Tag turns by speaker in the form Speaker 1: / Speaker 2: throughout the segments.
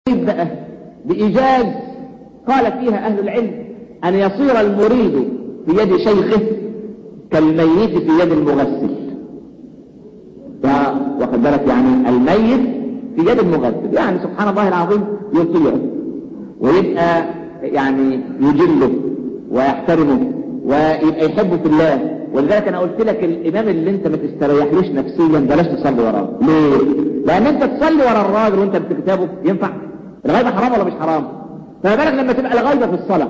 Speaker 1: بقى بإيجاز قال فيها أهل العلم أن يصير المريد في يد شيخه كالميت في يد المغسل واخد بالك يعني الميت في يد المغسل يعني سبحان الله العظيم يطيع ويبقى يعني يجله ويحترمه ويبقى يحبه في الله ولذلك انا قلت لك الامام اللي انت ما تستريحلوش نفسيا بلاش تصلي وراه ليه لان انت تصلي ورا الراجل وانت بتكتبه ينفع الغيبه حرام ولا مش حرام فما بالك لما تبقى الغيبه في الصلاه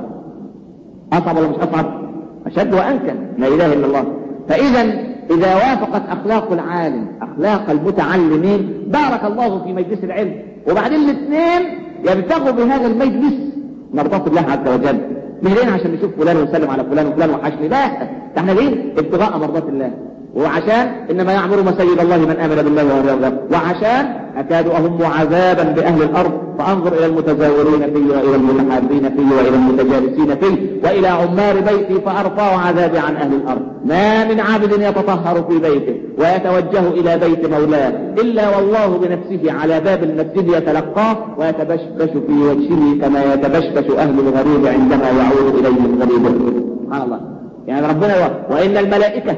Speaker 1: اصعب ولا مش اصعب اشد وانكى لا اله الا الله فاذا اذا وافقت اخلاق العالم اخلاق المتعلمين بارك الله في مجلس العلم وبعدين الاثنين يبتغوا بهذا المجلس مرضات الله عز وجل مش جايين عشان نشوف فلان ونسلم على فلان وفلان وحشني لا ده احنا جايين ابتغاء مرضات الله وعشان انما يعمر مسيد الله من امن بالله واليوم وعشان اكاد اهم عذابا باهل الارض فانظر الى المتزاورين فيه والى المتحابين فيه والى المتجالسين فيه والى عمار بيتي فارفع عذابي عن اهل الارض ما من عبد يتطهر في بيته ويتوجه الى بيت مولاه الا والله بنفسه على باب المسجد يتلقاه ويتبشبش في وجهه كما يتبشبش اهل الغريب عندما يعود اليه الغريب سبحان الله يعني ربنا وان الملائكه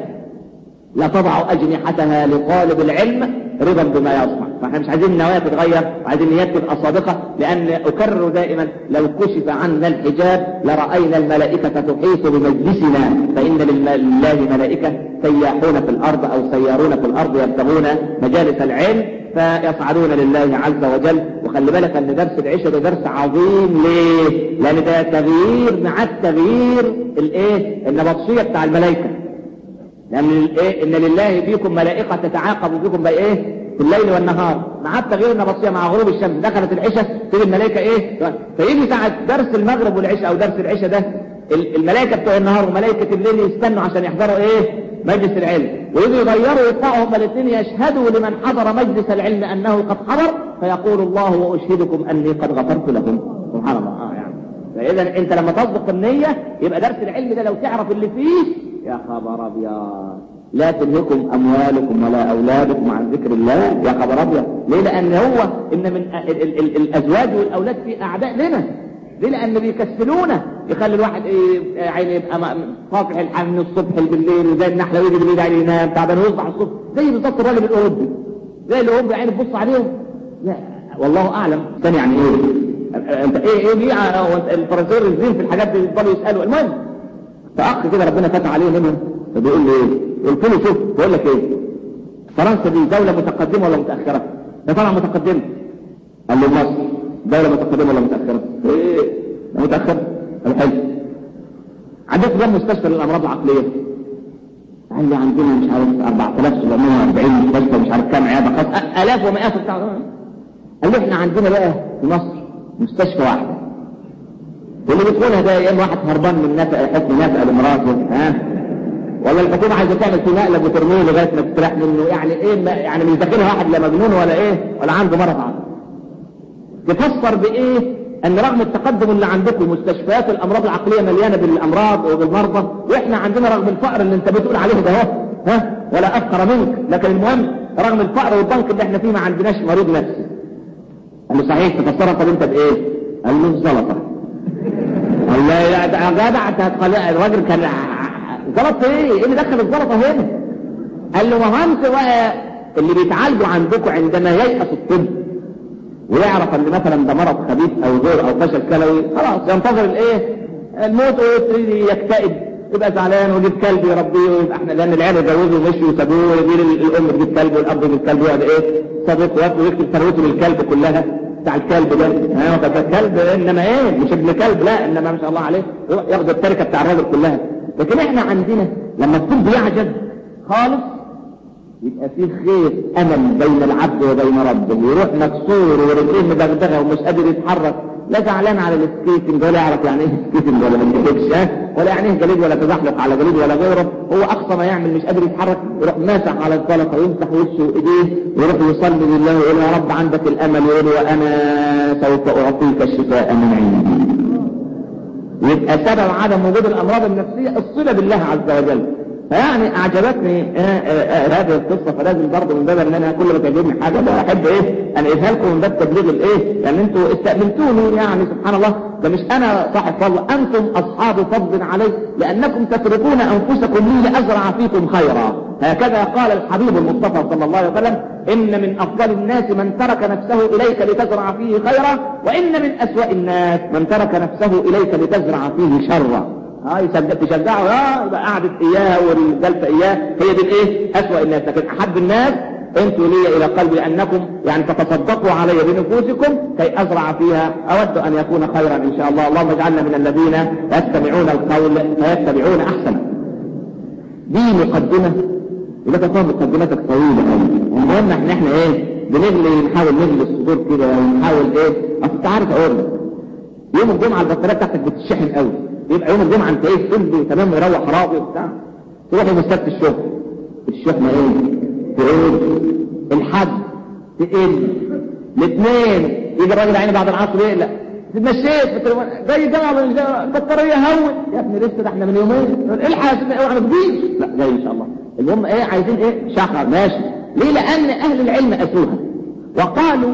Speaker 1: لتضع أجنحتها لطالب العلم رضا بما يصنع فاحنا مش عايزين النوايا تتغير وعايزين النيات تبقى صادقة لأن أكرر دائما لو كشف عنا الحجاب لرأينا الملائكة تحيط بمجلسنا فإن لله ملائكة سياحون في الأرض أو سيارون في الأرض يبتغون مجالس العلم فيصعدون لله عز وجل وخلي بالك ان درس العشاء ده درس عظيم ليه؟ لان ده تغيير مع التغيير الايه؟ النبطشيه بتاع الملائكه لأن إيه؟ إن لله فيكم ملائكة تتعاقب بكم بإيه؟ في الليل والنهار مع التغيير النبطشية مع غروب الشمس دخلت العشاء تيجي الملائكة إيه؟ فيجي ساعة درس المغرب والعشاء أو درس العشاء ده الملائكة بتوع النهار وملائكة الليل يستنوا عشان يحضروا إيه؟ مجلس العلم ويجوا يغيروا يطلعوا هما الاثنين يشهدوا لمن حضر مجلس العلم أنه قد حضر فيقول الله وأشهدكم أني قد غفرت لهم سبحان الله آه يعني فإذا أنت لما تصدق النية يبقى درس العلم ده لو تعرف اللي فيه يا خبر ابيض لا تلهكم اموالكم ولا اولادكم عن ذكر الله يا خبر ابيض ليه لان هو ان من ال ال ال الازواج والاولاد في اعداء لنا ليه لان بيكسلونا يخلي الواحد ايه عيني يبقى فاطح الحال من الصبح بالليل وزي النحله ويجي بالليل عيني ينام تعبان ويصبح الصبح زي بالظبط الراجل الاوروبي زي الاوروبي عيني تبص عليهم لا والله اعلم ثاني يعني ايه انت ايه ايه ليه الفرنسيين الزين في الحاجات دي يفضلوا يسالوا المهم فأخ كده ربنا فتح عليه منهم فبيقول له ايه قلت له شوف بقول لك ايه فرنسا دي دولة متقدمة ولا متأخرة ده طبعا متقدمة قال له مصر دولة متقدمة ولا متأخرة ايه متأخرة قال حلو عندك كم مستشفى للأمراض العقلية قال لي عندنا مش عارف 4740 مستشفى مش عارف كام عيادة خاصة آلاف ومئات بتاع قال له احنا عندنا بقى في مصر مستشفى واحدة واللي بيدخلها ده يا اما واحد هربان من نفقه حكم نفقه لمراته ها ولا الحكومه عايزه تعمل فيه مقلب وترميه لغايه ما تستريح منه يعني ايه ما يعني مش داخلها واحد لا مجنون ولا ايه ولا عنده مرض عقلي تفسر بايه ان رغم التقدم اللي عندكم مستشفيات الامراض العقليه مليانه بالامراض وبالمرضى واحنا عندنا رغم الفقر اللي انت بتقول عليه ده اهو ها ولا افقر منك لكن المهم رغم الفقر والضنك اللي احنا فيه ما عندناش مريض نفسي قال له صحيح تفسرها طب انت بايه قال له الزلطه والله يا جدع الراجل كان زلط ايه؟ ايه اللي دخل الزلطه هنا؟ قال له ما هو انت بقى اللي بيتعالجوا عندكم عندما ييأس الطب ويعرف ان مثلا ده مرض خبيث او زور او فشل كلوي خلاص ينتظر الايه؟ الموت ويبتدي يكتئب يبقى زعلان ويجيب كلب يربيه ويبقى احنا لان العيال اتجوزوا ومشوا وسابوه ويجي الام تجيب كلب والاب يجيب كلب ويقعد ايه؟ صديق وياكل ويكتب ثروته للكلب كلها بتاع الكلب ده ها ده كلب انما ايه مش ابن كلب لا انما ما شاء الله عليه ياخد التركه بتاع الراجل كلها لكن احنا عندنا لما الطب يعجز خالص يبقى فيه خير امل بين العبد وبين ربه يروح مكسور ورجليه مدغدغه ومش قادر يتحرك لا زعلان على السكيتنج ولا يعرف يعني ايه سكيتنج ولا ما يكتبش ولا يعني ايه جليد ولا تزحلق على جليد ولا غيره هو اقصى ما يعمل مش قادر يتحرك يروح ماسح على الزلطه ويمسح وشه وايديه ويروح يصلي لله ويقول يا رب عندك الامل يقول وانا سوف اعطيك الشفاء من عندي يبقى سبب عدم وجود الامراض النفسيه الصله بالله عز وجل فيعني اعجبتني آه، آه، آه، هذه القصه فلازم برضه من باب ان انا كل ما تعجبني حاجه بحب ايه انقلها لكم من باب تبليغ الايه يعني انتوا استقبلتوني يعني سبحان الله ده مش انا صاحب فضل انتم اصحاب فضل علي لانكم تتركون انفسكم لي لازرع فيكم خيرا هكذا قال الحبيب المصطفى صلى الله عليه وسلم ان من افضل الناس من ترك نفسه اليك لتزرع فيه خيرا وان من اسوا الناس من ترك نفسه اليك لتزرع فيه شرا اه يشجع تشجعه اه يبقى قعدت اياه والجلسه اياه هي دي الايه اسوأ الناس لكن احب الناس انتوا لي الى قلبي لانكم يعني تتصدقوا علي بنفوسكم كي ازرع فيها اود ان يكون خيرا ان شاء الله اللهم اجعلنا من الذين يستمعون القول فيتبعون احسنه دي مقدمه يبقى تكون مقدمتك طويله قوي المهم احنا احنا ايه بنغلي نحاول نغلي الصدور كده ونحاول ايه اصل انت عارف اقول لك يوم الجمعه البطاريه بتاعتك بتتشحن قوي يبقى يوم الجمعه انت ايه تلبي تمام مروح راضي وبتاع تروح يوم السبت الشغل الشحنه ايه تقول الحد تقل الاثنين يجي الراجل عيني بعد العصر يقلق تمشيت في التليفون جاي الجامعه البطاريه هون يا ابني لسه ده احنا من يومين الحق يا سيدنا اوعى ما تجيش لا جاي ان شاء الله المهم ايه عايزين ايه شهر ماشي ليه لان اهل العلم اسوها وقالوا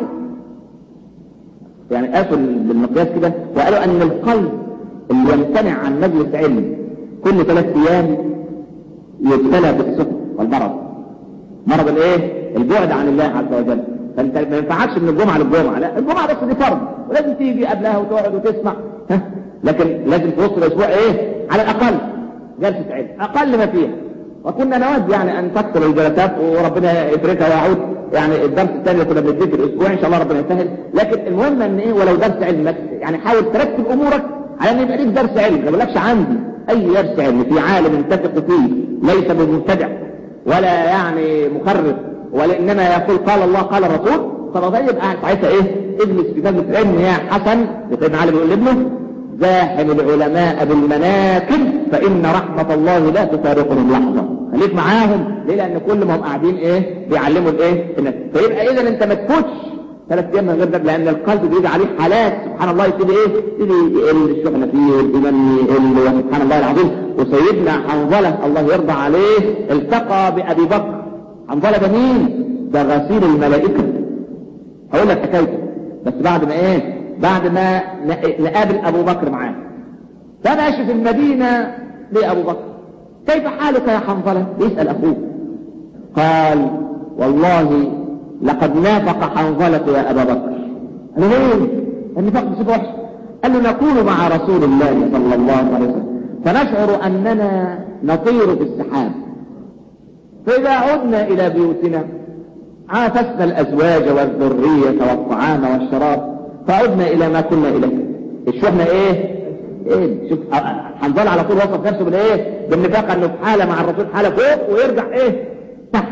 Speaker 1: يعني قاسوا بالمقياس كده وقالوا ان القلب اللي يمتنع عن مجلس علم كل ثلاث ايام يبتلى بالسكر والمرض مرض الايه البعد عن الله عز وجل فانت ما ينفعكش من الجمعه للجمعه لا الجمعه بس دي فرض ولازم تيجي قبلها وتقعد وتسمع ها لكن لازم توصل الاسبوع ايه على الاقل جلسه علم اقل ما فيها وكنا نود يعني ان تكثر الجلسات وربنا يباركها ويعود يعني الدرس الثاني اللي كنا بنديه في الاسبوع ان شاء الله ربنا يسهل لكن المهم ان ايه ولو درس علم يعني حاول ترتب امورك على ان يبقى ليك درس علم ما بقولكش عندي اي درس علم في عالم تثق فيه ليس بمبتدع ولا يعني مخرف ولا انما يقول قال الله قال الرسول فده يبقى ساعتها ايه اجلس في مجلس العلم يا حسن سيدنا علي بيقول لابنه زاحم العلماء بالمناكب فان رحمه الله لا تفارقهم لحظه خليك معاهم ليه لان كل ما هم قاعدين ايه بيعلموا الايه الناس فيبقى اذا انت ما تفوتش ثلاث ايام من غير ده لان القلب بيجي عليه حالات سبحان الله يبتدي ايه يبتدي يقل الشحنه فيه والايمان يقل سبحان الله العظيم وسيدنا حنظله الله يرضى عليه التقى بابي بكر حنظله ده مين؟ ده غسيل الملائكه هقول لك حكايته بس بعد ما ايه؟ بعد ما نقابل ابو بكر معاه فماشي في المدينه لابو بكر كيف حالك يا حنظله؟ يسال اخوه قال والله لقد نافق حنظلة يا أبا بكر قال له ليه؟ النفاق بصفة وحش قال له نكون مع رسول الله صلى الله عليه وسلم فنشعر أننا نطير في السحاب فإذا عدنا إلى بيوتنا عافسنا الأزواج والذرية والطعام والشراب فعدنا إلى ما كنا إليه الشحنة إيه؟ إيه؟ شوف حنظلة على طول وصف نفسه بالإيه؟ بالنفاق أنه في حالة مع الرسول حالة فوق ويرجع إيه؟ تحت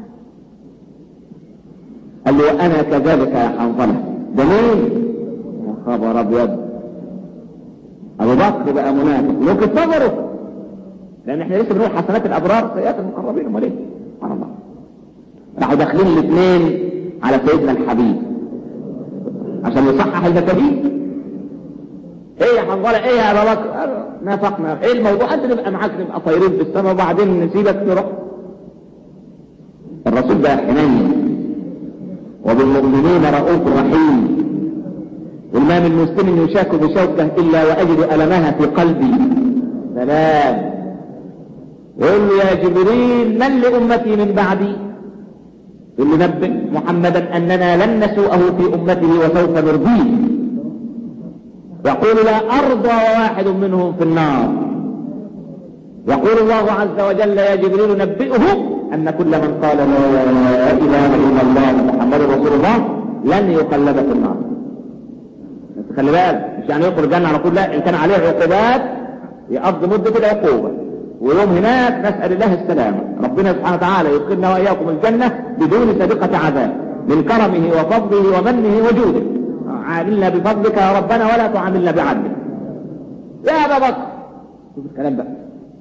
Speaker 1: قال له انا كذلك يا حنظله ده مين يا خبر ابيض ابو بكر بقى منافق ممكن نظره لان احنا لسه بنقول حسنات الابرار سيئات المقربين امال ايه سبحان الله راحوا داخلين الاثنين على سيدنا الحبيب عشان يصحح المكاهيل ايه يا حنظله ايه يا ابا بكر نافقنا ايه الموضوع انت نبقى معاك نبقى طايرين في السماء وبعدين نسيبك نروح الرسول بقى حنين وبالمؤمنين رؤوف رحيم وما من مسلم يشاك بشوكه الا واجد المها في قلبي سلام يقول له يا جبريل من لامتي من بعدي يقول له نبئ محمدا اننا لن نسوءه في امته وسوف نرضيه يقول لا ارضى واحد منهم في النار يقول الله عز وجل يا جبريل نبئه أن كل من قال لا إله إلا الله محمد رسول الله لن يقلب في النار بس خلي بالك مش يعني يدخل الجنة على طول لا إن كان عليه عقوبات يقضي مدة العقوبة ويوم هناك نسأل الله السلامة ربنا سبحانه وتعالى يدخلنا وإياكم الجنة بدون سابقة عذاب من كرمه وفضله ومنه وجوده عاملنا بفضلك يا ربنا ولا تعاملنا بعدلك يا أبا بكر شوف الكلام بقى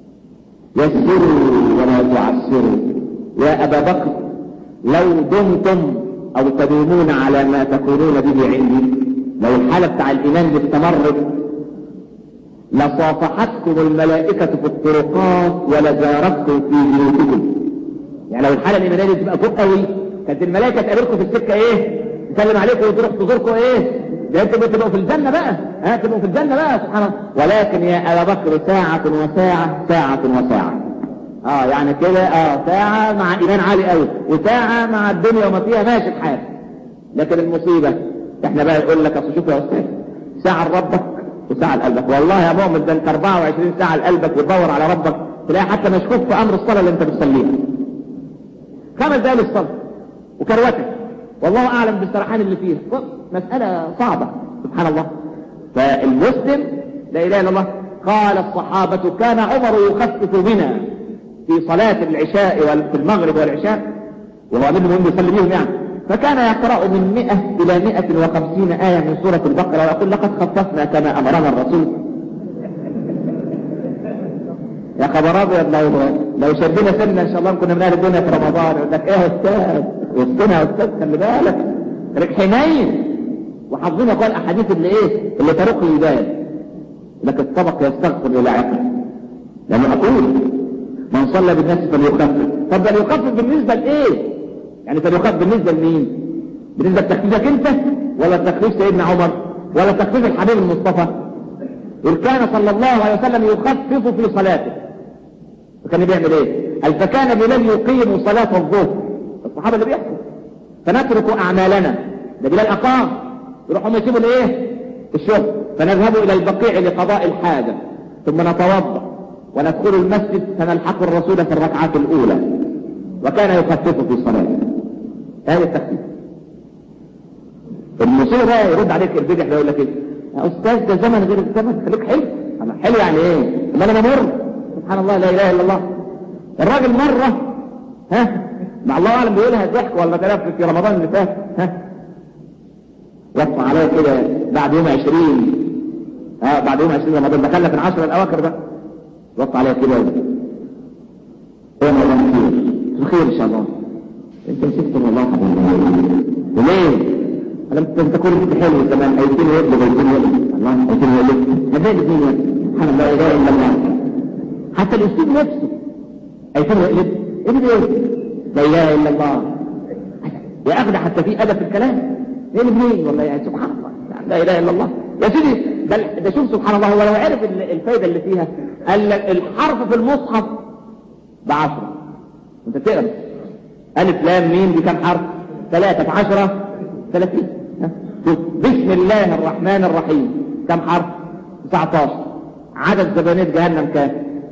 Speaker 1: يسروا ولا تعسروا يا أبا بكر لو دمتم أو تدومون على ما تقولون به عندي لو الحالة بتاع الإيمان دي استمرت لصافحتكم الملائكة في الطرقات ولزارتكم في بيوتكم يعني لو الحالة الإيمانية دي تبقى فوق قوي كانت الملائكة تقابلكم في السكة إيه؟ تسلم عليكم وتروح تزوركم إيه؟ ده انتوا بتبقوا في الجنة بقى ها تبقوا في الجنة بقى سبحان الله ولكن يا أبا بكر ساعة وساعة ساعة وساعة اه يعني كده اه ساعة مع إيمان عالي قوي وساعة مع الدنيا وما فيها ماشي الحال لكن المصيبة احنا بقى يقول لك اصل شوف يا استاذ ساعة لربك وساعة لقلبك والله يا مؤمن ده انت 24 ساعة لقلبك وتدور على ربك تلاقي حتى مشكوك في امر الصلاة اللي انت بتصليها خمس دقايق للصلاة وكروتك والله اعلم بالسرحان اللي فيها مسألة صعبة سبحان الله فالمسلم لا اله الا الله قال الصحابة كان عمر يخفف بنا في صلاة العشاء وفي المغرب والعشاء وهو منهم يصلي بهم يعني فكان يقرأ من مئة إلى مئة وخمسين آية من سورة البقرة ويقول لقد خففنا كما أمرنا الرسول يا خبر ابيض لو لو شدنا سنة ان شاء الله كنا من اهل الدنيا في رمضان يقول لك ايه يا استاذ وسطنا يا استاذ خلي بالك لك حنين وحافظين قال الاحاديث اللي ايه اللي تروق البال لك الطبق يستغفر للعقل لما اقول من صلى بالناس فليخفف طب ده يخفف بالنسبة لايه يعني فليخفف بالنسبة لمين بالنسبة لتخفيفك انت ولا تخفيف سيدنا عمر ولا تخفيف الحبيب المصطفى إذ كان صلى الله عليه وسلم يخفف في صلاته فكان بيعمل ايه قال فكان بلال يقيم صلاة الظهر الصحابة اللي بيحكوا فنترك أعمالنا ده بلال أقام يروحوا يسيبوا الايه الشغل فنذهب إلى البقيع لقضاء الحاجة ثم نتوضا وندخل المسجد فنلحق الرسول في الركعات الأولى وكان يخفف في صلاته هذا التخفيف المصيبة يرد عليك البدع يقول لك ايه يا استاذ ده زمن غير الزمن خليك حلو حلو يعني ايه ما انا بمر سبحان الله لا اله الا الله الراجل مرة ها مع الله اعلم بيقولها ضحك ولا كلام في رمضان اللي فات ها وقف عليا كده بعد يوم 20 اه بعد يوم 20 رمضان دخلنا في العشر الاواخر بقى وقف عليا كده ايه رمضان خير بخير ان شاء الله انت نسيت رمضان وليه لم تكن انت حلو كمان ايتين يطلب ايتين يطلب الله ايتين يطلب هذا الاثنين سبحان الله لا اله الا الله حتى الاسلوب نفسه ايتين يطلب ايه لا اله الا الله يا اخي حتى في ادب في الكلام ايه الاثنين والله يعني سبحان الله لا اله الا الله يا سيدي ده, ده شوف سبحان الله هو لو عرف الفايده اللي فيها قال لك الحرف في المصحف بعشرة انت تقرا الف لام ميم دي كام حرف ثلاثة في عشرة ثلاثين بسم الله الرحمن الرحيم كم حرف 19 عدد زبانية جهنم كام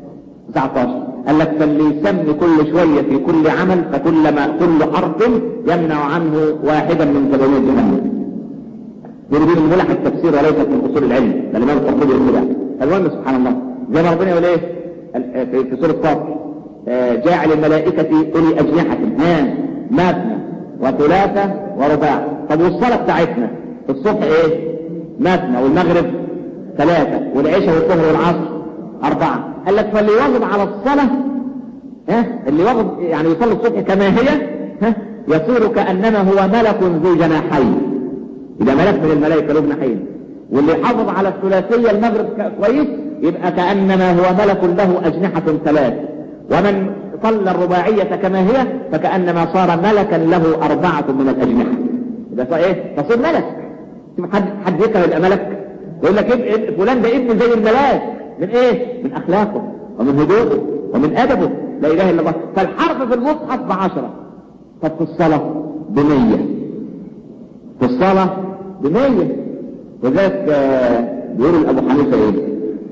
Speaker 1: 19 قال لك فاللي يسمي كل شوية في كل عمل فكلما كل حرف يمنع عنه واحدا من زبانية جهنم دي من ملح التفسير وليست من اصول العلم ده الامام القرطبي يقول المهم سبحان الله زي ما ربنا يقول ايه في سوره قاف جاعل الملائكة أولي أجنحة ها مثنى وثلاثة ورباع طب والصلاة بتاعتنا الصبح ايه مثنى والمغرب ثلاثة والعشاء والظهر والعصر أربعة قال لك فاللي يواظب على الصلاة ها اللي يواظب يعني يصلي الصبح كما هي ها يصير كأنما هو ملك ذو جناحين إذا ملك من الملائكة له جناحين واللي يحافظ على الثلاثية المغرب كويس يبقى كأنما هو ملك له أجنحة ثلاث ومن صلى الرباعية كما هي فكأنما صار ملكا له أربعة من الأجنحة ده صار إيه؟ تصير ملك شوف حد حد يكره يبقى ملك يقول لك ابن فلان ده ابن زي الملاك من إيه؟ من أخلاقه ومن هدوءه ومن أدبه لا إله إلا الله فالحرف في المصحف بعشرة طب في الصلاة بمية في الصلاة بمية وذلك بيقول أبو حنيفة إيه؟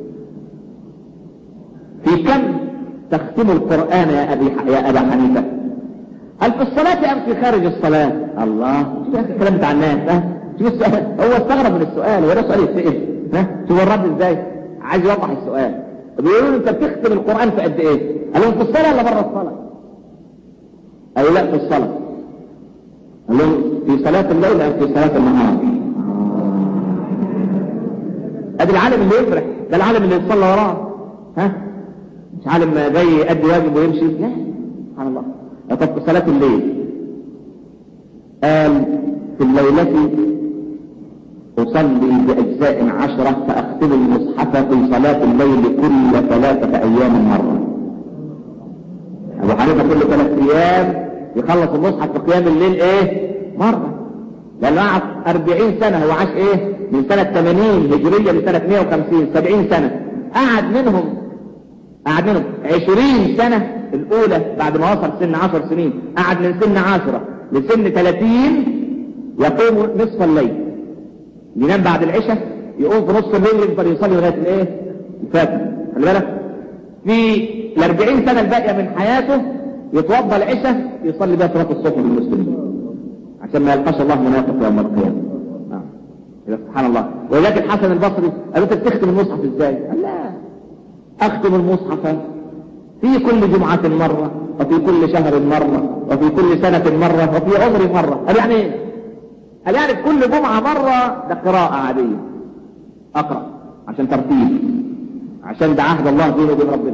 Speaker 1: في كم تختم القرآن يا أبي يا أبا حنيفة هل في الصلاة أم في خارج الصلاة الله شوف يا أخي الكلام بتاع الناس ها شوف السؤال هو استغرب من السؤال هو ده سؤال يتسأل ها شوف الرد ازاي عايز يوضح السؤال بيقولوا له انت بتختم القرآن في قد ايه قال لهم في الصلاة ولا بره الصلاة قالوا لا في الصلاة قال لهم في صلاة الليل أم في صلاة النهار ادي العالم اللي يفرح ده العالم اللي يتصلى وراه ها مش عالم جاي يأدي واجب ويمشي لا سبحان الله طب في صلاة الليل قال في الليلة أصلي بأجزاء عشرة فأختم المصحف في صلاة الليل كل ثلاثة أيام مرة أبو حنيفة كل ثلاث أيام يخلص المصحف في قيام الليل إيه؟ مرة لأنه قعد 40 سنة هو عاش إيه؟ من سنة 80 هجرية لسنة 150 70 سنة قعد منهم قعد منهم 20 سنة الأولى بعد ما وصل سن 10 سنين قعد من سن 10 لسن 30 يقوم نصف الليل ينام بعد العشاء يقوم في نص الليل يفضل يصلي لغايه الايه؟ الفجر خلي بالك في ال 40 سنه الباقيه من حياته يتوضا العشاء يصلي بها صلاه الصبح للمسلمين عشان ما يلقاش الله منافق يوم القيامه آه. سبحان الله ولذلك الحسن البصري قال انت بتختم المصحف ازاي؟ قال لا اختم المصحف في كل جمعة مرة وفي كل شهر مرة وفي كل سنة مرة وفي عمر مرة قال يعني ايه؟ قال يعني كل جمعة مرة ده قراءة عادية أقرأ عشان ترتيب عشان ده عهد الله بينه وبين ربنا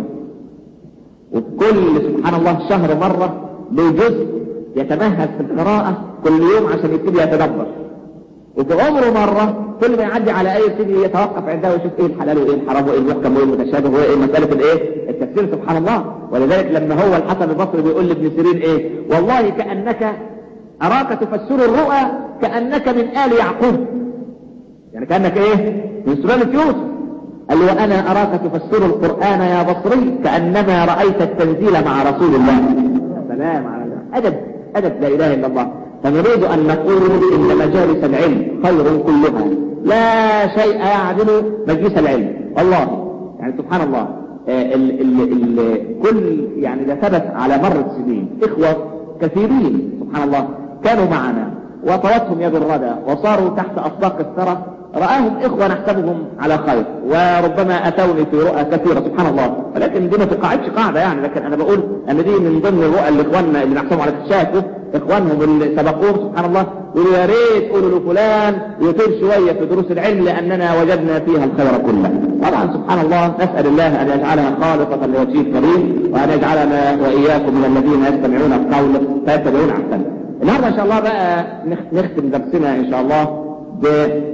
Speaker 1: وفي كل سبحان الله شهر مرة له جزء يتمهد في القراءة كل يوم عشان يبتدي يتدبر وفي عمره مرة كل ما يعدي على آية يبتدي يتوقف عندها ويشوف ايه الحلال وايه الحرام وايه المحكم وايه المتشابه وايه مسألة الايه التفسير سبحان الله ولذلك لما هو الحسن البصري بيقول لابن سيرين ايه والله كأنك أراك تفسر الرؤى كأنك من آل يعقوب يعني كأنك ايه من سلالة يوسف قال له وأنا أراك تفسر القرآن يا بصري كأنما رأيت التنزيل مع رسول الله سلام على الله أدب أدب لا إله إلا الله فنريد أن نقول إن مجالس العلم خير كلها لا شيء يعدل مجلس العلم والله يعني سبحان الله ال ال ال كل يعني ده ثبت على مر السنين إخوة كثيرين سبحان الله كانوا معنا وطوتهم يد الردى وصاروا تحت أصداق الثرى رآهم إخوة نحسبهم على خير وربما أتوني في رؤى كثيرة سبحان الله ولكن دي ما تقاعدش قاعدة يعني لكن أنا بقول أن دي من ضمن الرؤى اللي إخواننا اللي نحسبهم على شافوا إخوانهم اللي سبقوهم سبحان الله يقولوا يا ريت قولوا لفلان يطير شوية في دروس العلم لأننا وجدنا فيها الخير كله طبعا سبحان الله نسأل الله أن يجعلها خالصة لوجهه الكريم وأن يجعلنا وإياكم من الذين يستمعون القول فيتبعون أحسنه النهارده إن شاء الله بقى نختم درسنا إن شاء الله ب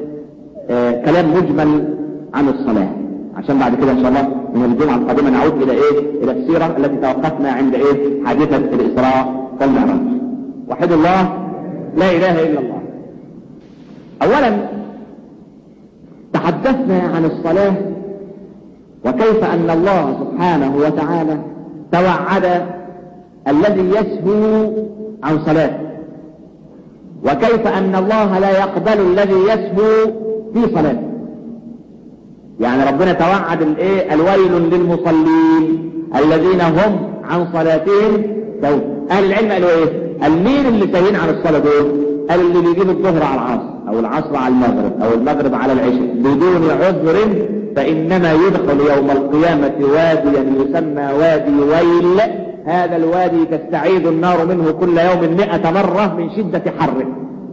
Speaker 1: آه كلام مجمل عن الصلاة عشان بعد كده ان شاء الله من الجمعة القادمة نعود الى ايه الى السيرة التي توقفنا عند ايه حادثة الاسراء والمعراج وحد الله لا اله الا الله اولا تحدثنا عن الصلاة وكيف ان الله سبحانه وتعالى توعد الذي يسهو عن صلاته وكيف ان الله لا يقبل الذي يسهو في صلاته يعني ربنا توعد الايه الويل للمصلين الذين هم عن صلاتهم سهون اهل العلم قالوا ايه المين اللي ساهين عن الصلاه دول قال اللي بيجيب الظهر على العصر او العصر على المغرب او المغرب على العشاء بدون عذر فانما يدخل يوم القيامه واديا يسمى وادي ويل هذا الوادي تستعيد النار منه كل يوم مئة مرة من شدة حره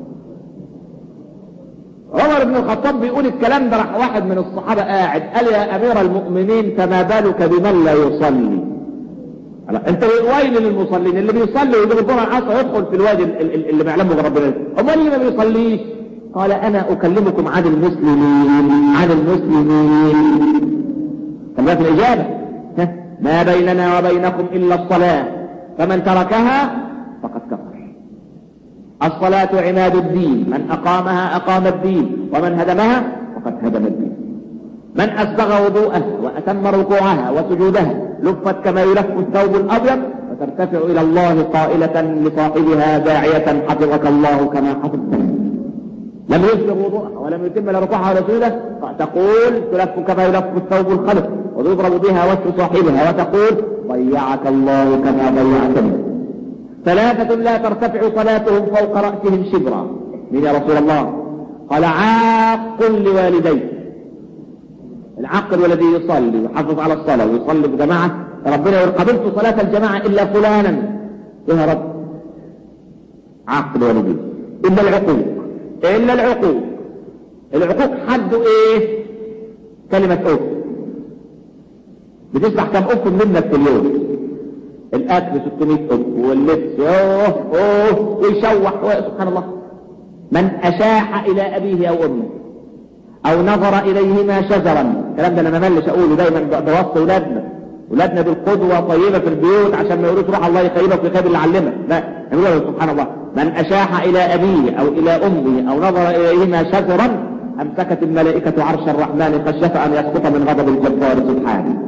Speaker 1: عمر بن الخطاب بيقول الكلام ده راح واحد من الصحابة قاعد قال يا امير المؤمنين فما بالك بمن لا يصلي انت ويل للمصلين اللي بيصلي ويجيب الظهر العصر يدخل في الوادي اللي ما يعلمه ربنا امال اللي ما بيصليش قال انا اكلمكم عن المسلمين عن المسلمين كما في الاجابه ما بيننا وبينكم الا الصلاه فمن تركها فقد كفر الصلاة عماد الدين من أقامها أقام الدين ومن هدمها فقد هدم الدين من أسبغ وضوءها وأتم ركوعها وسجودها لفت كما يلف الثوب الأبيض وترتفع إلى الله قائلة لصاحبها داعية حفظك الله كما حفظتني لم يسبغ وضوءها ولم يتم لا ركوعها ولا سجودها تقول تلف كما يلف الثوب الخلف ويضرب بها وجه صاحبها وتقول ضيعك الله كما ضيعتني ثلاثة لا ترتفع صلاتهم فوق رأسهم شبرا من يا رسول الله قال عاق لوالديه العاقل والذي يصلي ويحافظ على الصلاة ويصلي بجماعة ربنا يقول قبلت صلاة الجماعة إلا فلانا يا رب عاقل والديه إلا العقوق إلا العقوق العقوق حده إيه كلمة أف بتسمع كم أف منك في اليوم الاكل 600 أف واللبس اوه اوه ويشوح سبحان الله من اشاح الى ابيه او امه او نظر اليهما شجرا الكلام ده انا ما ملش اقوله دايما بوصي اولادنا اولادنا بالقدوه طيبه في البيوت عشان ما يقولوش روح الله يخيبك ويخيب اللي علمك لا نقول سبحان الله من اشاح الى ابيه او الى امه او نظر اليهما شجرا امسكت الملائكه عرش الرحمن خشيه ان يسقط من غضب الجبار سبحانه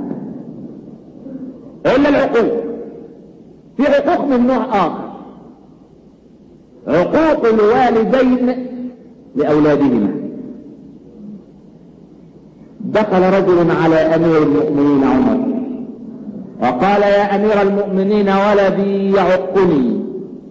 Speaker 1: الا العقوق في عقوق من نوع اخر عقوق الوالدين لاولادهما دخل رجل على امير المؤمنين عمر وقال يا امير المؤمنين ولدي يعقني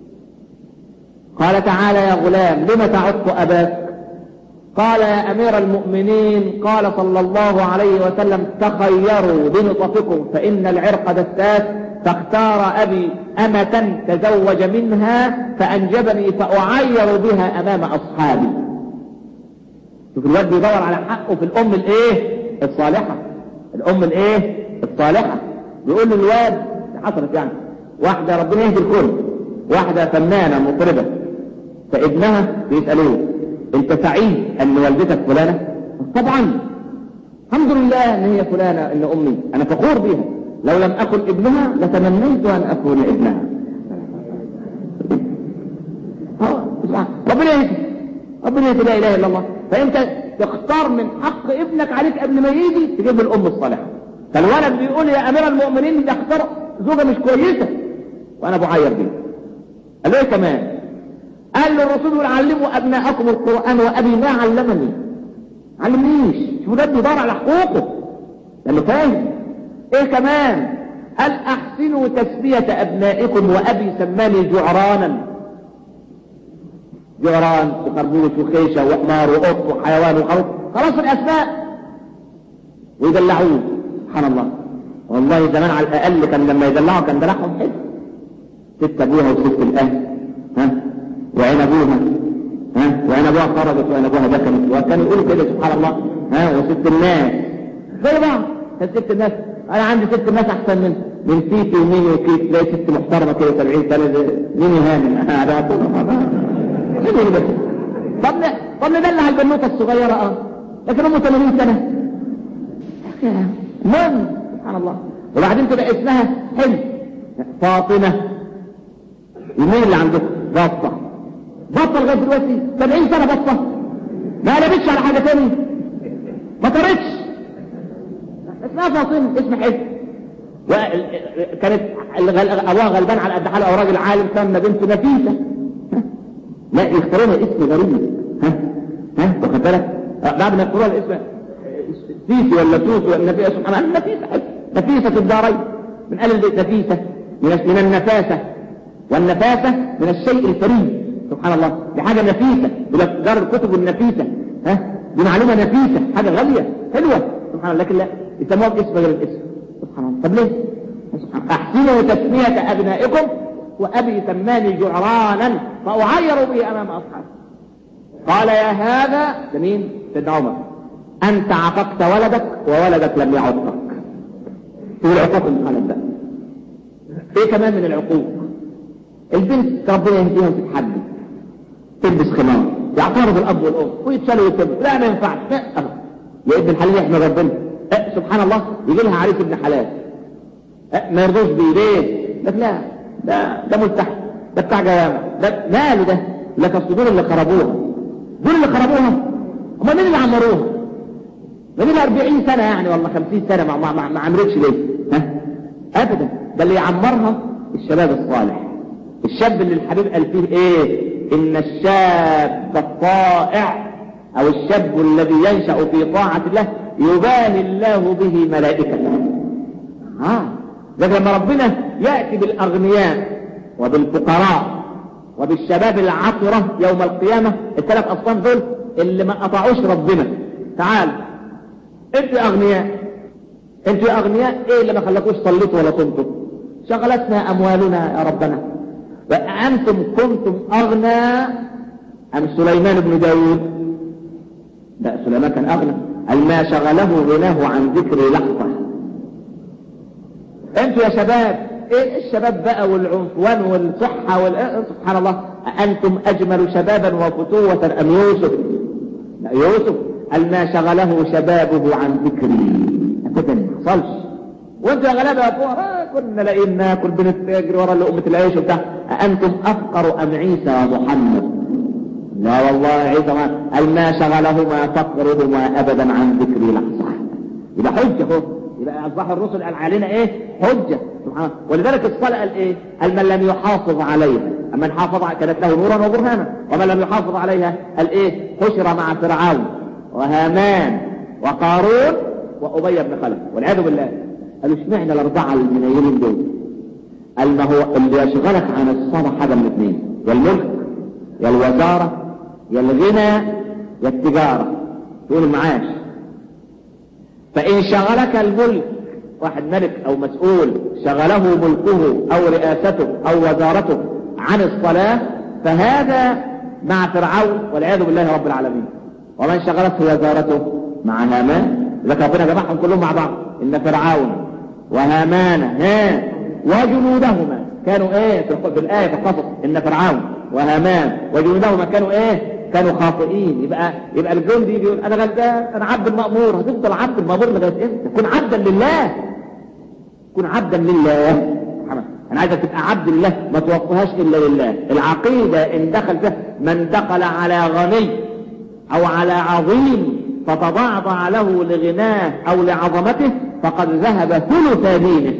Speaker 1: قال تعالى يا غلام لم تعق اباك قال يا امير المؤمنين قال صلى الله عليه وسلم تخيروا بنطفكم فان العرق دساس فاختار ابي امة تزوج منها فانجبني فاعير بها امام اصحابي شوف الواد بيدور على حقه في الام الايه الصالحة الام الايه الصالحة بيقول للواد حصلت يعني واحدة ربنا يهدي الكل واحدة فنانة مطربة فابنها بيسألوه انت سعيد ان والدتك فلانة طبعا الحمد لله ان هي فلانة ان امي انا فخور بها لو لم اكن ابنها لتمنيت ان اكون ابنها ربنا يهدي ربنا يهدي لا اله الا الله فانت تختار من حق ابنك عليك قبل ما يجي تجيب له الام الصالحه فالولد بيقول يا امير المؤمنين ده اختار زوجه مش كويسه وانا بعير بيه قال له ايه كمان قال له الرسول يقول علموا ابناءكم القران وابي ما علمني علمنيش شو ده بيدور على حقوقه لانه فاهم ايه كمان قال احسنوا تسميه ابنائكم وابي سماني جعرانا جعران وخربوش وخيشه وحمار وقط وحيوان وخروف خلاص الاسماء ويدلعوه سبحان الله والله زمان على الاقل كان لما يدلعوا كان دلعهم حلو ست ابوها وست الاهل ها وعين ابوها ها وعين ابوها خرجت وعين ابوها دخلت وكانوا يقولوا كده سبحان الله ها وست الناس زي بعض كان ست الناس انا عندي ست الناس احسن من من تيتي وميني وكيت تلاقي ست محترمه كده 70 سنه ميني هانم انا اقول ايه ده طب طب ندلع البنوته الصغيره اه لكن امه 80 سنه من سبحان الله وبعدين تبقى اسمها حلم فاطمه ومين اللي عندكم بطه بطه لغايه دلوقتي 70 سنه بطه ما قلبتش على حاجه تاني ما طرتش اسمها فاطمه اسم حلم كانت ابوها غلبان على قد حاله او راجل عالم سمى بنته نفيسه لا يختاروا لها اسم غريب ها ها واخد بالك بعد ما يختاروا الاسم سيسي ولا توسي ولا نفيسه سبحان الله نفيسه نفيسه الدارين من قال نفيسه من النفاسه والنفاسه من الشيء الفريد سبحان الله دي حاجه نفيسه يقول لك دار الكتب النفيسه ها دي معلومه نفيسه حاجه غاليه حلوه سبحان الله لكن لا يسموها باسم غير الاسم سبحان الله طب ليه؟ سبحان الله احسنوا تسميه ابنائكم وأبي سماني جعرانا فأعير به أمام أصحابي قال يا هذا لمين سيدنا عمر أنت عققت ولدك وولدك لم يعقك في العقوق الخلل ده ايه كمان من العقوق البنت ربنا يهديها وتتحدي تلبس خمار يعترض الاب والام ويتشالوا ويتبوا لا ما ينفعش لا يا ابن الحلال يحمد ربنا أه سبحان الله يجي لها عريس ابن حلال أه ما يرضوش بيه ليه؟ لك لا ده ده ملتحي ده بتاع جوامع ده ماله ده لك اصل دول اللي خربوها دول اللي خربوها امال مين اللي عمروها ده دي 40 سنه يعني والله 50 سنه ما ما, ما, ما عملتش ليه ها ابدا ده اللي يعمرها الشباب الصالح الشاب اللي الحبيب قال فيه ايه ان الشاب الطائع او الشاب الذي ينشا في طاعه الله يبالي الله به ملائكته ها لكن لما ربنا يأتي بالأغنياء وبالفقراء وبالشباب العطرة يوم القيامة الثلاث أصناف دول اللي ما قطعوش ربنا تعال انتوا أغنياء انتوا يا أغنياء ايه اللي ما خلاكوش صليتوا ولا صمتوا شغلتنا أموالنا يا ربنا وأنتم كنتم أغنى أم سليمان بن داود لا سليمان كان أغنى ما شغله غناه عن ذكر لحظة انتوا يا شباب ايه الشباب بقى والعنفوان والصحة وال... سبحان الله انتم اجمل شبابا وفتوة ام يوسف لا يوسف قال ما شغله شبابه عن ذكري ابدا ما حصلش وانتوا يا غلابه يا فوق آه كنا لاقيين ناكل بنتاجر ورا لقمه العيش وبتاع انتم افقر ام عيسى ومحمد لا والله عيسى ما قال ما شغلهما فقرهما ابدا عن ذكري لحظه يبقى حجه اهو يبقى اصبح الرسل قال علينا ايه حجه سبحان الله ولذلك الصلاه قال ايه قال من لم يحافظ عليها اما من حافظ كانت له نورا وبرهانا ومن لم يحافظ عليها قال ايه حشر مع فرعون وهامان وقارون وابي بن خلف والعياذ بالله قالوا اشمعنى الاربعه المنيلين دول قال ما هو اللي يشغلك عن الصلاه حاجه من اثنين يا الملك يا الوزاره يا الغنى يا التجاره تقول المعاش فإن شغلك الملك واحد ملك أو مسؤول شغله ملكه أو رئاسته أو وزارته عن الصلاة فهذا مع فرعون والعياذ بالله رب العالمين ومن شغلته وزارته مع هامان لك ربنا جمعهم كلهم مع بعض إن فرعون وهامان ها وجنودهما كانوا ايه في الآية في القصص إن فرعون وهامان وجنودهما كانوا ايه كانوا خاطئين يبقى يبقى الجندي بيقول انا غلبان انا عبد المأمور هتفضل عبد المأمور لغايه امتى؟ كن عبدا لله كن عبدا لله انا عايزك تبقى عبد لله ما توفهاش الا لله العقيده ان دخل فيها من دخل على غني او على عظيم فتضعضع له لغناه او لعظمته فقد ذهب ثلث دينه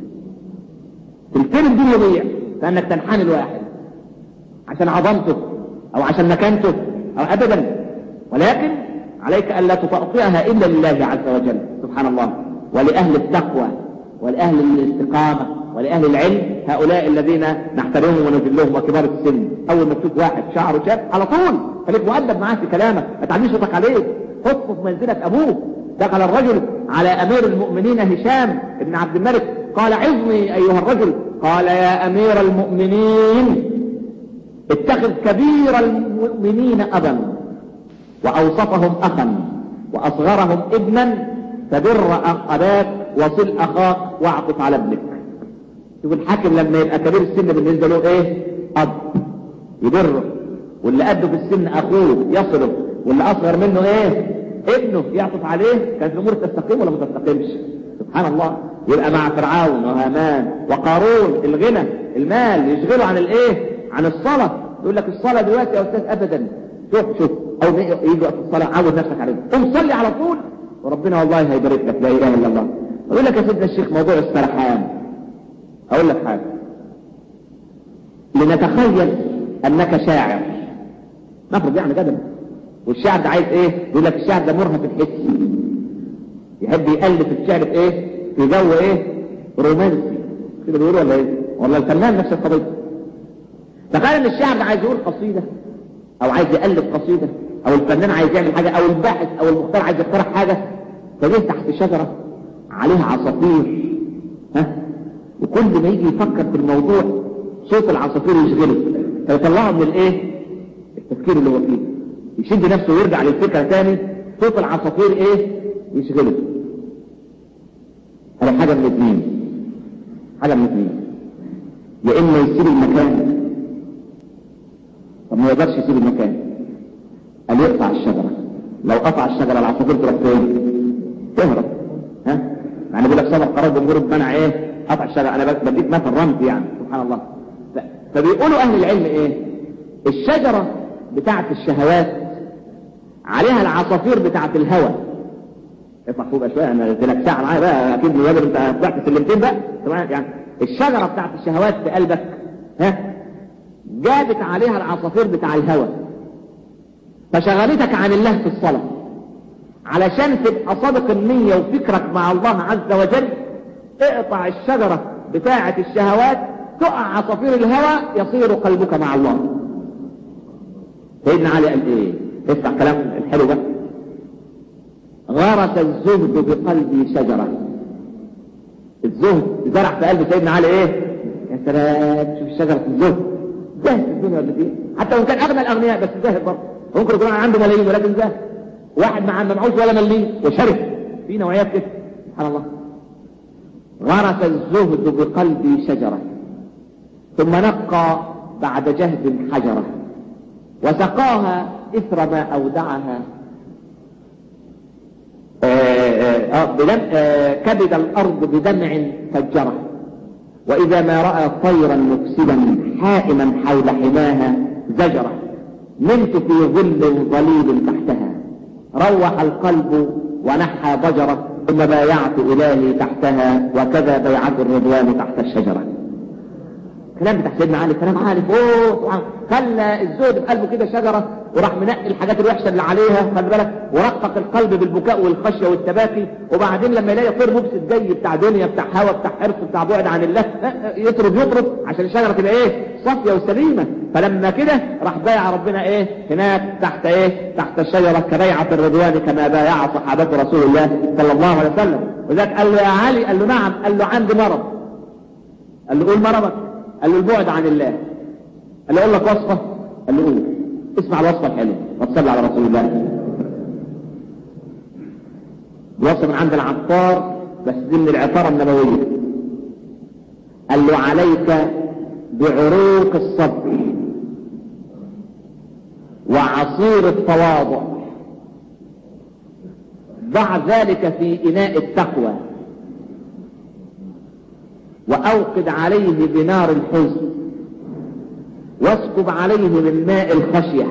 Speaker 1: تلتين الدين يضيع فانك تنحني الواحد عشان عظمته او عشان مكانته او ابدا ولكن عليك الا تطأطئها الا لله عز وجل سبحان الله ولاهل التقوى ولاهل الاستقامه ولاهل العلم هؤلاء الذين نحترمهم ونذلهم وكبار السن اول ما تشوف واحد شعره شاب على طول خليك مؤدب معاه في كلامك ما تعليش صوتك عليه حطه في منزله ابوه دخل الرجل على امير المؤمنين هشام بن عبد الملك قال عظني ايها الرجل قال يا امير المؤمنين اتخذ كبير المؤمنين ابا واوسطهم اخا واصغرهم ابنا فبر اباك وصل اخاك واعطف على ابنك شوف الحاكم لما يبقى كبير السن بالنسبه له ايه اب يبره واللي قده في السن اخوه يصله واللي اصغر منه ايه ابنه يعطف عليه كانت الامور تستقيم ولا ما تستقيمش سبحان الله يبقى مع فرعون وهامان وقارون الغنى المال يشغله عن الايه عن الصلاة يقول لك الصلاة دلوقتي يا أستاذ أبدا شوف شوف أو يجي وقت الصلاة عود نفسك عليه قم صلي على طول وربنا والله هيبارك لك لا إله إلا الله أقول لك يا سيدنا الشيخ موضوع السرحان أقول لك حاجة لنتخيل أنك شاعر نفرض يعني كده والشعر ده عايز ايه يقول لك الشعر ده مرهف الحس يحب يألف الشعر في ايه في جو ايه رومانسي كده بيقولوا ولا ايه والله الفنان نفس القضيه تخيل ان الشاعر ده عايز يقول قصيدة او عايز يألف قصيدة او الفنان عايز يعمل حاجة او الباحث او المختار عايز يقترح حاجة فجه تحت شجرة عليها عصافير ها وكل ما يجي يفكر في الموضوع صوت العصافير يشغله فيطلعه من الايه التفكير اللي هو فيه يشد نفسه ويرجع للفكرة تاني صوت العصافير ايه يشغله هذا حاجة من اثنين حاجة من اثنين يا اما يسيب المكان طب ما يقدرش يسيب المكان قال يقطع الشجرة لو قطع الشجرة العصافير تروح فين تهرب ها يعني بيقول لك صدر قرار جمهور منع ايه قطع الشجرة انا بديك مثل رمز يعني سبحان الله ف... فبيقولوا اهل العلم ايه الشجرة بتاعت الشهوات عليها العصافير بتاعت الهوى اطلع فوق بقى شويه انا قلت لك ساعه معايا بقى اكيد من الواجب انت طلعت سلمتين بقى طبعا يعني الشجره بتاعت الشهوات في قلبك ها جابت عليها العصافير بتاع الهوى فشغلتك عن الله في الصلاه علشان تبقى صادق النيه وفكرك مع الله عز وجل اقطع الشجره بتاعه الشهوات تقع عصافير الهوى يصير قلبك مع الله سيدنا علي قال ايه اسمع كلام الحلو ده غرس الزهد بقلبي شجرة الزهد زرع في قلب سيدنا علي ايه يا سلام شوف شجرة الزهد زهد في الدنيا ولا ايه حتى وان كان اغنى الاغنياء بس زاهد برضه ممكن يكون عنده ملايين ولكن زاهد واحد مع ما معهوش ولا مليم وشرف في نوعيات كده سبحان الله غرس الزهد بقلبي شجرة ثم نقى بعد جهد حجرة وسقاها إثر ما أودعها آه بدم آه كبد الأرض بدمع فجره وإذا ما رأى طيرا مفسدا حائما حول حماها زجره نمت في ظل ظليل تحتها روح القلب ونحى ضجره ثم بايعت إلهي تحتها وكذا بيعة الرضوان تحت الشجرة كلام بتاع سيدنا علي كلام عالي فوق خلى الزهد في قلبه كده شجرة وراح منقي الحاجات الوحشة اللي عليها خلي بالك ورقق القلب بالبكاء والخشية والتباكي وبعدين لما يلاقي طير مبسط جاي بتاع دنيا بتاع هوا بتاع حرص بتاع بعد عن الله يطرد يطرد عشان الشجرة تبقى ايه صافية وسليمة فلما كده راح بايع ربنا ايه هناك تحت ايه تحت الشجرة كبيعة الرضوان كما بايع صحابة رسول الله صلى الله عليه وسلم وذلك قال له يا علي قال له نعم قال له عندي مرض قال له قول مرضك قال له البعد عن الله قال له اقول لك وصفة قال له قول اسمع الوصفة الحلوة وتصلي على رسول الله وصفة من عند العطار بس دي من العطارة النبوية قال له عليك بعروق الصبر وعصير التواضع ضع ذلك في إناء التقوى وأوقد عليه بنار الحزن واسكب عليه من ماء الخشية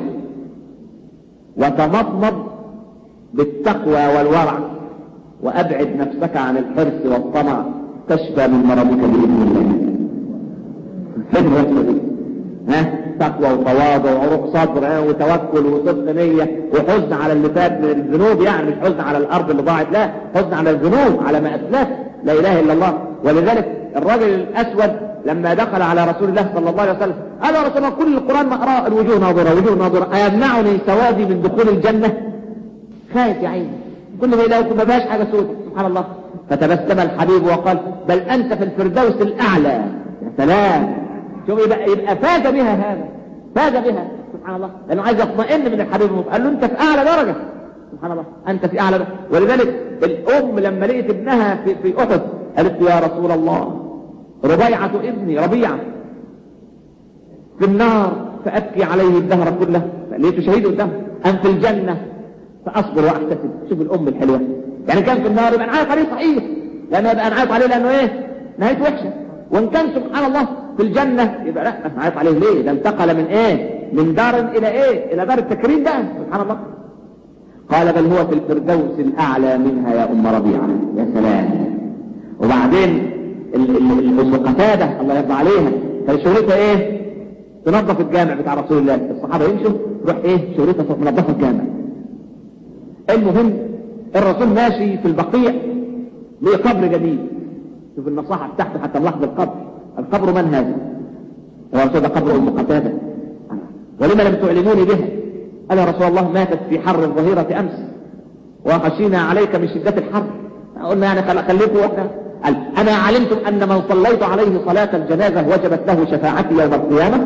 Speaker 1: وتمضمض بالتقوى والورع وأبعد نفسك عن الحرص والطمع تشفى من مرضك بإذن الله حلوة دي ها تقوى وتواضع وعروق صبر ها وتوكل وصدق نية وحزن على اللي فات من الذنوب يعني مش حزن على الأرض اللي ضاعت لا حزن على الذنوب على ما أسلف لا إله إلا الله ولذلك الرجل الأسود لما دخل على رسول الله صلى الله عليه وسلم قال يا رسول الله كل القرآن مقرأ الوجوه ناظرة وجوه ناظرة أيمنعني سوادي من دخول الجنة خايف يا عيني كل ما يلاقوا ما فيهاش حاجة سودة سبحان الله فتبسم الحبيب وقال بل أنت في الفردوس الأعلى يا سلام شوف يبقى, يبقى فاز بها هذا فاز بها سبحان الله لأنه عايز يطمئن من الحبيب قال له أنت في أعلى درجة سبحان الله أنت في أعلى درجة ولذلك الأم لما لقيت ابنها في, في أحد قالت يا رسول الله ربيعة ابني ربيعة في النار فأبكي عليه الدهر كله لقيته شهيد قدامه أم في الجنة فأصبر وأحتسب شوف الأم الحلوة يعني كان في النار يبقى نعيط عليه صحيح لأنه يبقى نعيط عليه لأنه إيه نهاية وحشة وإن كان سبحان الله في الجنة يبقى لا نعيط عليه ليه ده انتقل من إيه من دار إلى إيه إلى دار التكريم بقى سبحان الله قال بل هو في الفردوس الأعلى منها يا أم ربيعة يا سلام وبعدين الأم قتادة الله يرضى عليها كان شغلتها إيه تنظف الجامع بتاع رسول الله الصحابة يمشوا تروح إيه شغلتها منظفة الجامع المهم الرسول ماشي في البقيع ليه قبر جديد شوف النصاحة بتاعته حتى ملاحظ القبر القبر من هذا هو رسول ده قبر أم قتادة ولما لم تعلموني بها قال يا رسول الله ماتت في حر الظهيرة أمس وخشينا عليك من شدة الحر قلنا يعني خليكم واحنا قال أنا علمتم أن من صليت عليه صلاة الجنازة وجبت له شفاعتي يوم القيامة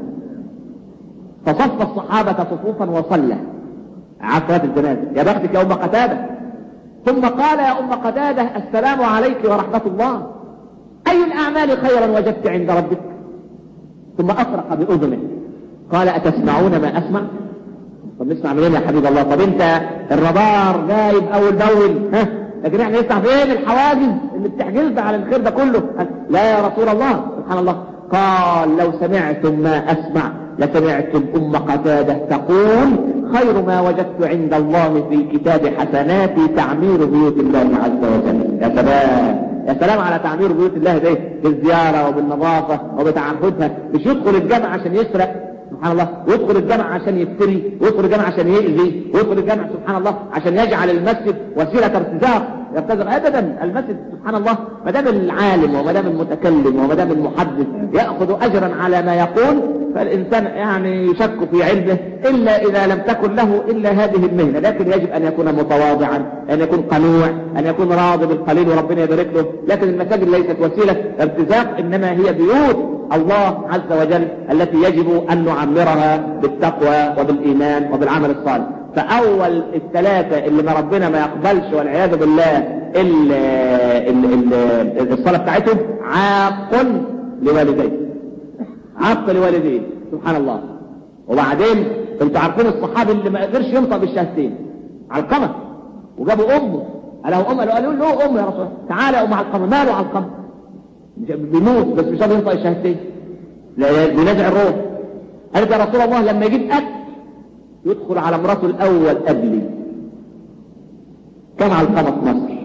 Speaker 1: فصف الصحابة صفوفا وصلى على صلاة الجنازة يا بختك يا أم قتادة ثم قال يا أم قتادة السلام عليك ورحمة الله أي الأعمال خيرا وجدت عند ربك ثم أطرق بأذنه قال أتسمعون ما أسمع طب نسمع منين يا حبيب الله طب انت الرادار جايب اول باول ها لكن احنا نفتح فين الحواجز اللي بتحجزنا على الخير ده كله لا يا رسول الله سبحان الله قال لو سمعتم ما اسمع لسمعتم ام قتاده تقول خير ما وجدت عند الله في كتاب حسناتي تعمير بيوت الله عز وجل يا سلام يا سلام على تعمير بيوت الله ده بالزياره وبالنظافه وبتعهدها مش يدخل الجامع عشان يسرق سبحان الله ويدخل الجامع عشان يفتري ويدخل الجامع عشان يأذي ويدخل الجامع سبحان الله عشان يجعل المسجد وسيلة ارتزاق يرتزق ابدا المسجد سبحان الله ما دام العالم وما دام المتكلم وما دام المحدث ياخذ اجرا على ما يقول فالانسان يعني يشك في علمه الا اذا لم تكن له الا هذه المهنه لكن يجب ان يكون متواضعا ان يكون قنوع ان يكون راضي بالقليل وربنا يبارك له لكن المساجد ليست وسيله ارتزاق انما هي بيوت الله عز وجل التي يجب ان نعمرها بالتقوى وبالايمان وبالعمل الصالح فاول الثلاثة اللي ما ربنا ما يقبلش والعياذ بالله ال ال ال الصلاة بتاعتهم عاق لوالديه عاق لوالديه سبحان الله وبعدين انتوا عارفين الصحابي اللي ما قدرش ينطق بالشهادتين علقمة وجابوا امه قالوا أم قالوا له أم يا رسول الله تعالى يا أم علقمة ماله علقمة بيموت بس مش قادر ينطق الشهادتين لا بينازع الروح قالت يا رسول الله لما يجيب أكل يدخل على مراته الأول قبلي كم علقمة في مصر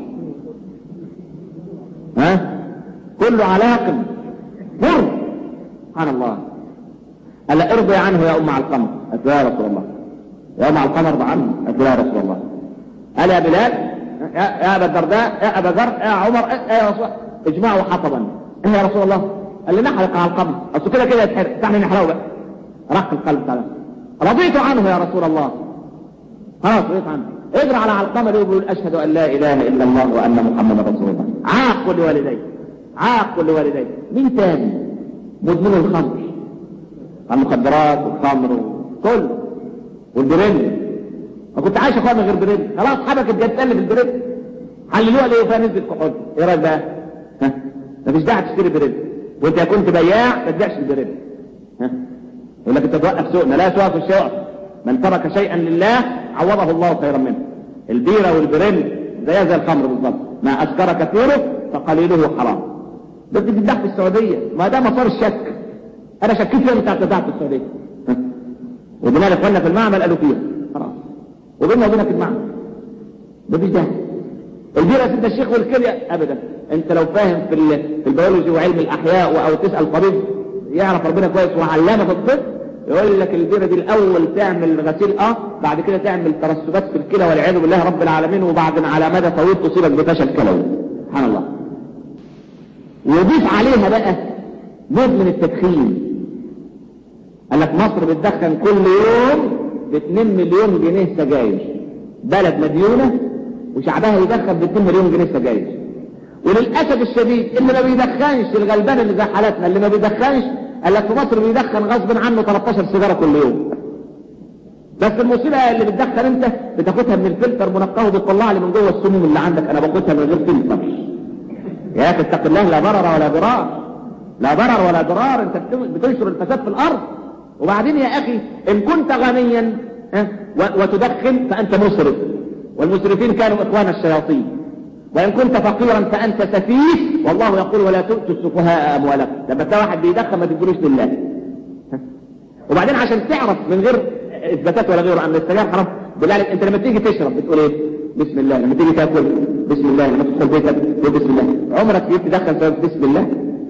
Speaker 1: ها كله علاقم مر سبحان الله ألا ارضي عنه يا أم علقمة قالت يا رسول الله يا أم علقمة ارضى عنه قالت يا رسول الله قال يا بلال يا أبا الدرداء يا أبا ذر يا عمر يا رسول الله اجمعوا حطبا ايه يا رسول الله قال لي نحرق على القبر اصل كده كده يتحرق تعالى نحرقه بقى رق القلب تعالى رضيت عنه يا رسول الله خلاص رضيت عنه اجرى على علقمه دي ويقول اشهد ان لا اله الا الله وان محمدا رسول الله عاق لوالديه عاق لوالديه مين تاني مدمن الخمر المخدرات والخمر وكله والبريل ما كنت عايش اخويا من غير بريل خلاص حبكت جت تقلب البريل حللوها ليه فيها نسبه كحول ايه رايك بقى ها مفيش داعي تشتري بريل وانت كنت بياع ما تبيعش البريل ها يقول لك انت توقف سوقنا لا توقف الشوق من ترك شيئا لله عوضه الله خيرا منه البيره والبريل زيها زي الخمر بالظبط ما اسكر كثيره فقليله حرام بس بتتباع في السعوديه ما ده مسار الشك انا شكيت فيها بتاعت تتباع في السعوديه ها وبناء اخواننا في المعمل قالوا فيها خلاص وبيننا وبينك المعنى مفيش ده البيرة سيدنا الشيخ والكلية ابدا انت لو فاهم في في البيولوجي وعلم الاحياء او تسال طبيب يعرف ربنا كويس وعلامه في الطب يقول لك البيرة دي الاول تعمل غسيل اه بعد كده تعمل ترسبات في الكلى والعياذ بالله رب العالمين وبعد على مدى طويل تصيبك بفشل كلوي سبحان الله وضيف عليها بقى مدمن التدخين قال لك مصر بتدخن كل يوم ب 2 مليون جنيه سجاير بلد مديونة وشعبها يدخن ب 2 مليون جنيه سجاير وللأسف الشديد اللي ما بيدخنش الغلبان اللي زي حالاتنا اللي ما بيدخنش قال لك في مصر بيدخن غصب عنه 13 سيجارة كل يوم بس المصيبة اللي بتدخن انت بتاخدها من الفلتر منقاه وبتطلع لي من جوه السموم اللي عندك انا باخدها من غير فلتر يا اخي اتق الله لا ضرر ولا ضرار لا ضرر ولا ضرار انت بتنشر الفساد في الارض وبعدين يا أخي إن كنت غنيا وتدخن فأنت مسرف والمسرفين كانوا إخوان الشياطين وإن كنت فقيرا فأنت سفيه والله يقول ولا تؤتوا السفهاء أموالكم لما تلاقي واحد بيدخن ما تقولوش لله وبعدين عشان تعرف من غير إثباتات ولا غيره أن السجاير حرام بالله عليك أنت لما تيجي تشرب بتقول إيه؟ بسم الله لما تيجي تاكل بسم الله لما تدخل بيتك تقول بسم الله عمرك جيت تدخن بسم الله؟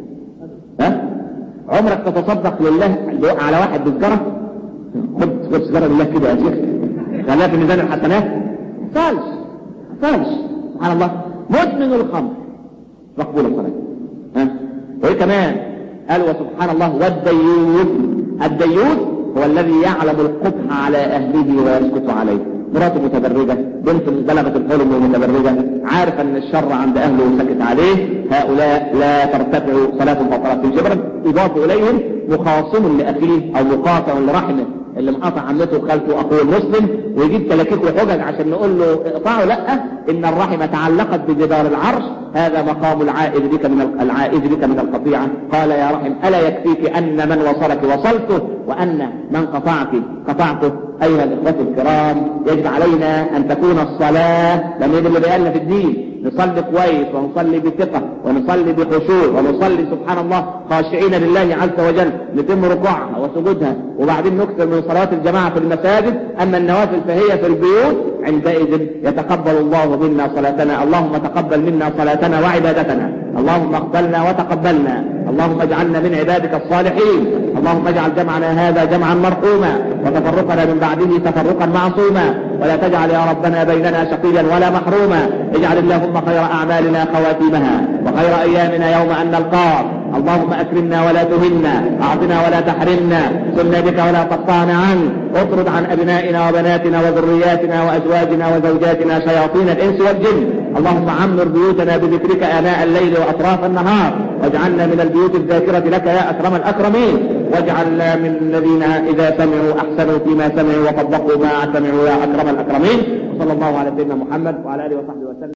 Speaker 1: ها؟ عمرك تتصدق لله على واحد بالجرة خد خد سجارة لله كده يا شيخ خليها في ميزان الحسنات فالش فالش سبحان الله مدمن الخمر مقبول الصلاة ها وايه كمان قال وسبحان الله والديوث الديوث هو الذي يعلم القبح على اهله ويسكت عليه مراته متبرجة بنت بلغت الحلم متبرجة عارف ان الشر عند اهله وسكت عليه هؤلاء لا ترتفع صلاة البطلات في جبرا يضاف اليهم مخاصم لاخيه او مقاطع لرحمه اللي مقاطع عمته وخالته واخوه المسلم ويجيب تلاكيك وحجج عشان نقول له اقطعه لا ان الرحمه تعلقت بجدار العرش هذا مقام العائد بك من العائد بك من القطيعه قال يا رحم الا يكفيك ان من وصلك وصلته وان من قطعك قطعته ايها الاخوه الكرام يجب علينا ان تكون الصلاه لم يجب اللي بيقالنا في الدين نصلي كويس ونصلي بثقة ونصلي بخشوع ونصلي سبحان الله خاشعين لله عز وجل نتم ركوعها وسجودها وبعدين نكثر من صلاة الجماعة في المساجد أما النوافل فهي في البيوت عندئذ يتقبل الله منا صلاتنا اللهم تقبل منا صلاتنا وعبادتنا اللهم اقبلنا وتقبلنا اللهم اجعلنا من عبادك الصالحين اللهم اجعل جمعنا هذا جمعا مرحوما وتفرقنا من بعده تفرقا معصوما ولا تجعل يا ربنا بيننا شقيا ولا محروما اجعل اللهم خير اعمالنا خواتيمها وخير ايامنا يوم ان نلقاك اللهم اكرمنا ولا تهنا اعطنا ولا تحرمنا سلنا بك ولا تقطعنا عنك اطرد عن ابنائنا وبناتنا وذرياتنا وازواجنا وزوجاتنا شياطين الانس والجن اللهم عمر بيوتنا بذكرك اناء الليل واطراف النهار واجعلنا من البيوت الذاكرة لك يا اكرم الاكرمين واجعلنا من الذين اذا سمعوا احسنوا فيما سمعوا وطبقوا ما سمعوا يا اكرم الاكرمين وصلى الله على سيدنا محمد وعلى اله وصحبه وسلم